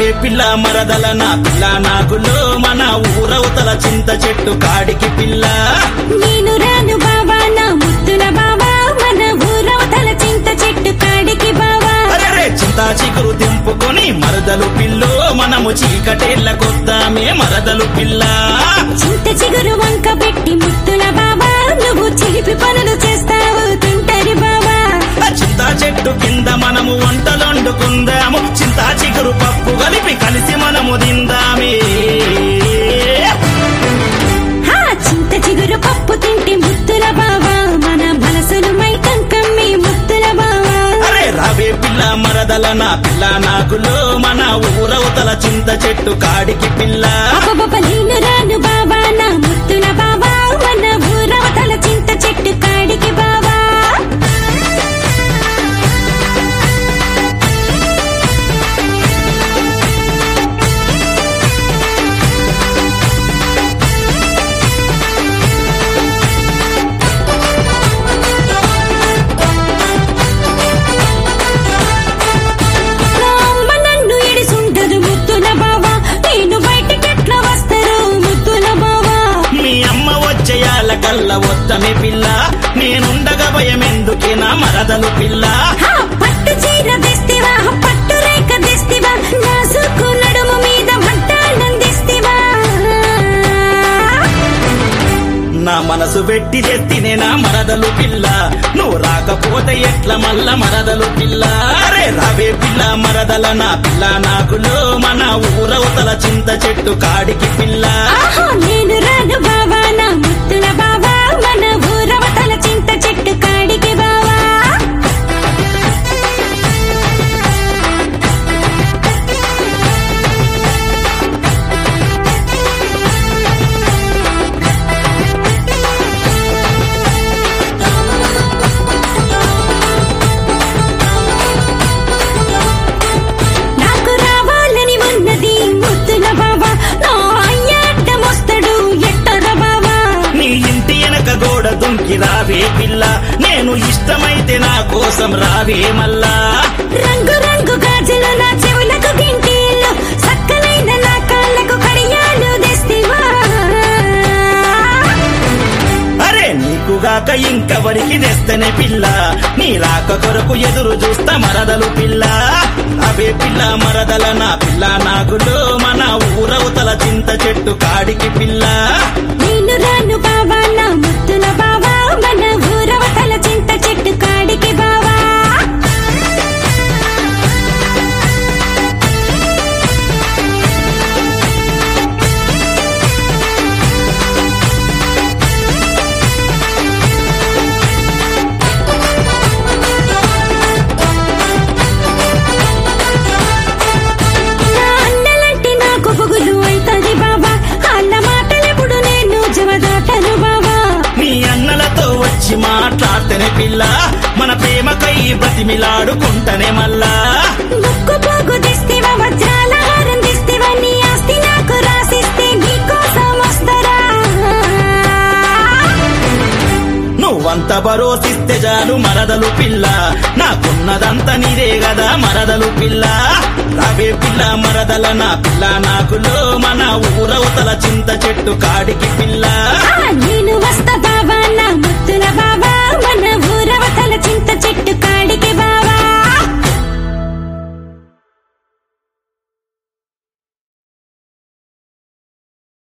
రావే పిల్ల మరదల నా పిల్ల నాగులో మన ఊరవతల చింత చెట్టు కాడికి పిల్ల నేను రాను బావా నా ముద్దుల బావా మన ఊరవతల చింత చెట్టు కాడికి బావా అరే చింతా చిగురు దింపుకొని మరదలు పిల్లో మనము చీకటేళ్ళకొద్దామే మరదలు పిల్ల చింత చిగురు వంక పెట్టి ముద్దుల బావా నువ్వు చిలిపి పనులు చేస్తావు తింటరి బావా ఆ చింతా చెట్టు కింద మనము వంటలొండుకుందాము చింతా చిగురు పప్పు కలిపి కలిసి మనము తిందామే హా చింత చిగురు పప్పు తింటే ముద్దుల బావా మన మనసులు మైకం కమ్మి ముద్దుల బావా అరే రావే పిల్ల మరదల నా పిల్ల నాకులో మన ఊరవతల చింత చెట్టు కాడికి పిల్ల అబ్బబ్బబ్బ నేను రాను బావా నా ముద్దుల బావా మన ఊరవతల చింత చెట్టు కాడికి బావా నా అమ్మ నన్ను ఎడిసుంటదు ముద్దుల బావా నేను బయటికెట్లా వస్తారు ముద్దుల బావా మీ అమ్మ వచ్చేయాల కల్ల వద్దమే పిల్ల నేనుండగా భయమెందుకే నా మరదలు పిల్ల హా, పట్టు చీర తెస్తివా పట్టు రేఖ తెస్తివా నా సుక్కు నడుము మీద మట్టాన్నం తెస్తివా నా మనసు పెట్టి తెత్తినే నా మరదలు పిల్ల నువ్వు రాకపోతే ఎట్ల మల్ల మరదలు పిల్ల అరే రావే పిల్ల మరదల నా పిల్ల నాకులో మన ఊరవతల చింత చెట్టు కాడికి పిల్ల ఆహా నేను రాను బావా నా ముద్దుల బావా మన ఊరవతల చింత చెట్టు కాడికి బావా నాకు రావాలని ఉన్నది ముద్దుల బావా నా అయ్యాటమొస్తడు ఎట్టర బావా నీ ఇంటి వెనక గోడ దుంకి రావే పిల్ల నేను ఇష్టమైతే నా కోసం రావే మల్లా రంగు రంగు గాజులు నా చెవులకు గింటీలు సక్కనైన నా కాళ్ళకు కడియాలు తెస్తివా అరే నీకుగాక ఇంకెవరికి తెస్తనే పిల్ల నీ రాక కొరకు ఎదురు చూస్తా మరదలు పిల్ల అవే పిల్ల మరదల నా పిల్ల నాగులో మన ఊరవతల చింత చెట్టు కాడికి పిల్ల నేను రాను బావా నా ముద్దుల బావా మన ఊరవతల చింత చెట్టు కాడికి బావా నా అన్నలంటే నాకు పొగులు అయితది బావా అన్న మాటలెప్పుడు నేను జవదాటను బావా నీ అన్నలతో వచ్చి మాట్లాడితేనే పిల్ల మన ప్రేమకై బ్రతిమిలాడుకుంటనే మల్లా ముక్కు పోగు తెస్తివా వజ్రాల హారం తెస్తివా నీ ఆస్తి నాకు రాసిస్తే నీకోసం వస్తరా నువ్వంత భరోసిస్తే చాలు మరదలు పిల్ల నాకున్నదంత నీదే గదా మరదలు పిల్ల రావే పిల్ల మరదల నా పిల్ల నాకులో మన ఊరవతల చింత చెట్టు కాడికి పిల్ల ఆ, నేను వస్తా